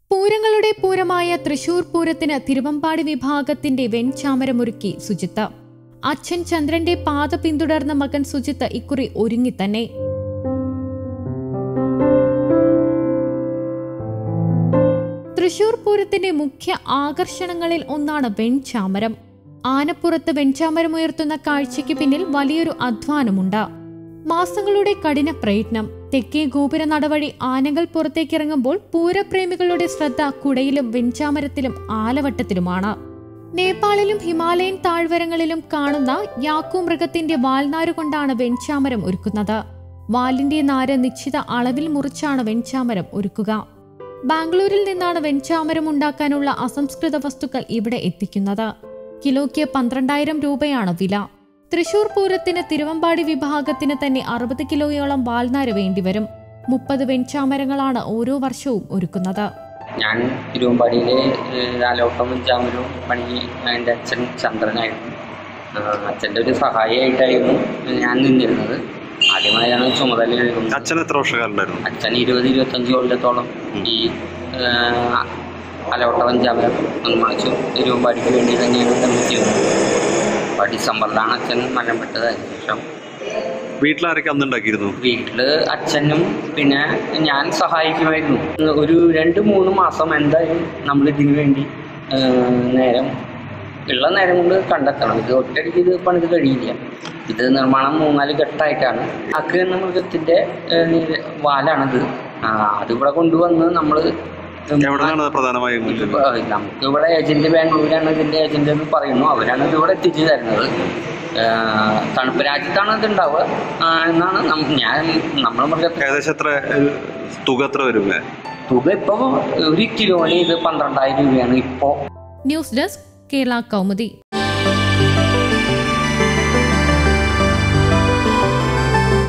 പൂരങ്ങളുടെ പൂരമായ തൃശൂർ പൂരത്തിന് തിരുവമ്പാടി വിഭാഗത്തിന്റെ വെൺചാമരമൊരുക്കി സുജിത്ത് അച്ഛൻ ചന്ദ്രന്റെ പാത പിന്തുടർന്ന മകൻ സുജിത്ത് ഇക്കുറി ഒരുങ്ങി തന്നെ തൃശൂർ പൂരത്തിന്റെ മുഖ്യ ആകർഷണങ്ങളിൽ ഒന്നാണ് വെൺചാമരം ആനപ്പുറത്ത് വെൺചാമരം ഉയർത്തുന്ന കാഴ്ചയ്ക്ക് പിന്നിൽ വലിയൊരു അധ്വാനമുണ്ട് മാസങ്ങളുടെ കഠിന പ്രയത്നം തെക്കേ ഗോപുര നടവഴി ആനകൾ പുറത്തേക്കിറങ്ങുമ്പോൾ പൂരപ്രേമികളുടെ ശ്രദ്ധ കുടയിലും വെഞ്ചാമരത്തിലും ആലവട്ടത്തിലുമാണ് നേപ്പാളിലും ഹിമാലയൻ താഴ്വരങ്ങളിലും കാണുന്ന യാക്കു മൃഗത്തിന്റെ വാൽനാരു കൊണ്ടാണ് വെഞ്ചാമരം ഒരുക്കുന്നത് വാലിന്റെ നാര് നിശ്ചിത അളവിൽ മുറിച്ചാണ് വെഞ്ചാമരം ഒരുക്കുക ബാംഗ്ലൂരിൽ നിന്നാണ് വെഞ്ചാമരം ഉണ്ടാക്കാനുള്ള അസംസ്കൃത വസ്തുക്കൾ ഇവിടെ എത്തിക്കുന്നത് കിലോയ്ക്ക് പന്ത്രണ്ടായിരം രൂപയാണ് വില തൃശൂർ പൂരത്തിന് തിരുവമ്പാടി വിഭാഗത്തിന് തന്നെ അറുപത് കിലോയോളം വാൽനാര് വേണ്ടിവരും മുപ്പത് വെൺചാമരങ്ങളാണ് ഓരോ വർഷവും ഒരുക്കുന്നത് ഞാൻ തിരുവമ്പാടിയിലെ ആലോട്ടം ജാമരും പണി എൻ്റെ അച്ഛൻ ചന്ദ്രനായിരുന്നു അച്ഛൻ്റെ ഒരു സഹായിയായിട്ടായിരുന്നു ഞാൻ നിന്നിരുന്നത് ആദ്യമായാണ് ചുമതല എടുക്കുന്നത് അച്ഛൻ എത്ര വർഷക്കാരുണ്ടായിരുന്നു അച്ഛൻ ഇരുപത് ഇരുപത്തഞ്ച് കൊല്ലത്തോളം ഈ അലോട്ട പഞ്ചാമരം നിർമ്മിച്ചു തിരുവമ്പാടിക്ക് വേണ്ടി തന്നെയാണ് നിർമ്മിച്ചിരുന്നത് അപ്പോൾ ഡിസംബറിലാണ് അച്ഛൻ മരണപ്പെട്ടത് അതിനുശേഷം വീട്ടിലാരൊക്കെ അന്ന് ഉണ്ടാക്കിയിരുന്നു വീട്ടില് അച്ഛനും പിന്നെ ഞാൻ സഹായിക്കുമായിരുന്നു ഒരു രണ്ട് മൂന്ന് മാസം എന്തായാലും നമ്മൾ ഇതിനു വേണ്ടി ആ, നേരം ഉള്ള നേരം കൊണ്ട് കണ്ടെത്തണം ഇത് ഒറ്റയടിക്ക് ഇത് പണിത് കഴിയില്ല ഇത് നിർമ്മാണം മൂന്നാല് ഘട്ടമായിട്ടാണ് അക്ക് എന്ന മൃഗത്തിൻ്റെ വാലാണിത് ആ, അതിവിടെ കൊണ്ടുവന്ന് നമ്മൾ എവിടെ നിന്നാണ് പ്രധാനമായും കിട്ടുന്നത്? നമുക്ക് ഇവിടെ ഏജന്റ് ബാംഗ്ലൂരാണ് ഇതിന്റെ ഏജന്റ് എന്ന് പറയുന്നു അവരാണ് ഇത് ഇവിടെ എത്തിച്ചു തരുന്നത് ആഹ് തണുപ്പ് രാജ്യത്താണ് ഇത് ഉണ്ടാവുക ആഹ് എന്നാണ് നം- ഞാൻ നമ്മൾ മൃഗത്തെ ഏകദേശം എത്ര ഏഹ്, തുക എത്ര വരും ഏ? തുക ഇപ്പൊ ഒരു കിലോന് ഇത് പന്ത്രണ്ടായിരം രൂപയാണ് ഇപ്പോ ന്യൂസ് ഡെസ്ക് കേരള കൗമുദി